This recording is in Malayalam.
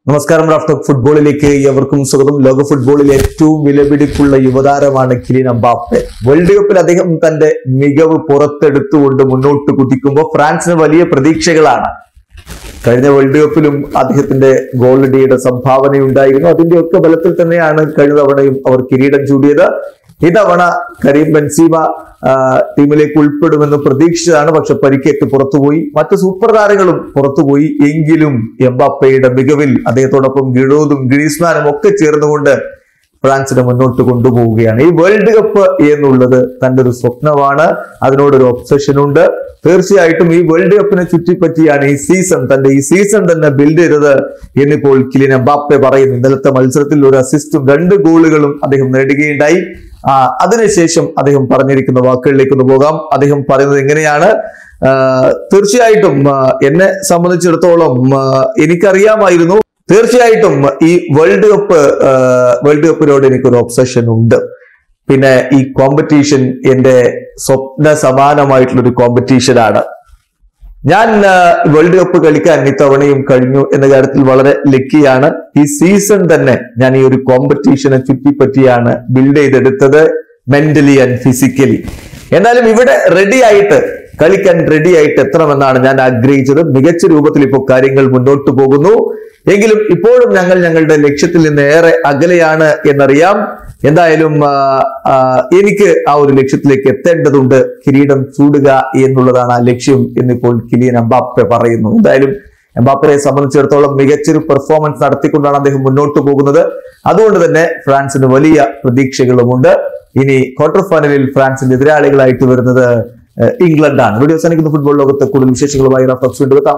നമസ്കാരം റാഫ്റ്റർ ഫുട്ബോളിലേക്ക് എവർക്കും സ്വാഗതം ലോക ഫുട്ബോളിൽ ഏറ്റവും വിലപിടിപ്പുള്ള യുവതാരമാണ് കിലിൻ അമ്പാപ്പെ വേൾഡ് കപ്പിൽ അദ്ദേഹം തന്റെ മികവ് പുറത്തെടുത്തുകൊണ്ട് മുന്നോട്ട് കുതിക്കുമ്പോൾ ഫ്രാൻസിന് വലിയ പ്രതീക്ഷകളാണ് കഴിഞ്ഞ വേൾഡ് കപ്പിലും അദ്ദേഹത്തിന്റെ ഗോൾഡിയുടെ സംഭാവനയുണ്ടായിരുന്നു അതിന്റെ ഒക്കെ ബലത്തിൽ തന്നെയാണ് കഴിഞ്ഞ തവണയും അവർ കിരീടം ചൂടിയത് ഇത്തവണ കരീം ബെൻസീമ ആ, ടീമിലേക്ക് ഉൾപ്പെടുമെന്ന് പ്രതീക്ഷിച്ചതാണ് പക്ഷെ പരിക്കേറ്റ് പുറത്തുപോയി മറ്റു സൂപ്പർ താരങ്ങളും പുറത്തുപോയി എങ്കിലും എംബാപ്പയുടെ മികവിൽ അദ്ദേഹത്തോടൊപ്പം ഗിഴോതും ഗ്രീസ്മാനും ഒക്കെ ചേർന്നുകൊണ്ട് ഫ്രാൻസിനെ മുന്നോട്ട് കൊണ്ടുപോവുകയാണ് ഈ വേൾഡ് കപ്പ് എന്നുള്ളത് തന്റെ ഒരു സ്വപ്നമാണ് അതിനോടൊരു ഒബ്സഷൻ ഉണ്ട് തീർച്ചയായിട്ടും ഈ വേൾഡ് കപ്പിനെ ചുറ്റിപ്പറ്റിയാണ് ഈ സീസൺ തന്റെ ഈ സീസൺ തന്നെ ബിൽഡ് ചെയ്തത് എന്നിപ്പോൾ കിലിൻ എംബാപ്പെ പറയുന്നു ഇന്നലത്തെ മത്സരത്തിൽ ഒരു അസിസ്റ്റും രണ്ട് ഗോളുകളും അദ്ദേഹം നേടുകയുണ്ടായി ആ അതിനുശേഷം അദ്ദേഹം പറഞ്ഞിരിക്കുന്ന വാക്കുകളിലേക്ക് ഒന്ന് പോകാം അദ്ദേഹം പറയുന്നത് എങ്ങനെയാണ് ആ, തീർച്ചയായിട്ടും ആ, എന്നെ സംബന്ധിച്ചിടത്തോളം ആ, എനിക്കറിയാമായിരുന്നു തീർച്ചയായിട്ടും ഈ വേൾഡ് കപ്പ് ആ, വേൾഡ് കപ്പിനോട് എനിക്കൊരു ഒബ്സഷൻ ഉണ്ട് പിന്നെ ഈ കോമ്പറ്റീഷൻ എന്റെ സ്വപ്ന സമാനമായിട്ടുള്ള ഒരു കോമ്പറ്റീഷനാണ് ഞാൻ ആ, വേൾഡ് കപ്പ് കളിക്കാൻ ഇത്തവണയും കഴിഞ്ഞു എന്ന കാര്യത്തിൽ വളരെ ലക്കിയാണ് ഈ സീസൺ തന്നെ ഞാൻ ഈ ഒരു കോമ്പറ്റീഷനെ ചുറ്റിപ്പറ്റിയാണ് ബിൽഡ് ചെയ്തെടുത്തത് മെന്റലി ആൻഡ് ഫിസിക്കലി എന്നാലും ഇവിടെ റെഡി ആയിട്ട് കളിക്കാൻ റെഡി ആയിട്ട് എത്തണമെന്നാണ് ഞാൻ ആഗ്രഹിച്ചത് മികച്ച രൂപത്തിൽ ഇപ്പോൾ കാര്യങ്ങൾ മുന്നോട്ട് പോകുന്നു എങ്കിലും ഇപ്പോഴും ഞങ്ങൾ ഞങ്ങളുടെ ലക്ഷ്യത്തിൽ നിന്ന് ഏറെ അകലെയാണ് എന്നറിയാം എന്തായാലും ആ, ആ, എനിക്ക് ആ ഒരു ലക്ഷ്യത്തിലേക്ക് എത്തേണ്ടതുണ്ട് കിരീടം ചൂടുക എന്നുള്ളതാണ് ആ ലക്ഷ്യം എന്നിപ്പോൾ കിലിയൻ എംബാപ്പെ പറയുന്നു എന്തായാലും എംബാപ്പയെ സംബന്ധിച്ചിടത്തോളം മികച്ചൊരു പെർഫോമൻസ് നടത്തിക്കൊണ്ടാണ് അദ്ദേഹം മുന്നോട്ട് പോകുന്നത് അതുകൊണ്ട് തന്നെ ഫ്രാൻസിന് വലിയ പ്രതീക്ഷകളുമുണ്ട് ഇനി ക്വാർട്ടർ ഫൈനലിൽ ഫ്രാൻസിന്റെ എതിരാളികളായിട്ട് വരുന്നത് ഏഹ്, ഇംഗ്ലണ്ടാണ് വീഡിയോ അവസാനിക്കുന്ന ഫുട്ബോൾ ലോകത്തെ കൂടുതൽ വിശേഷങ്ങളുമായി റഫ്ലക്സ് വീണ്ടും എത്താം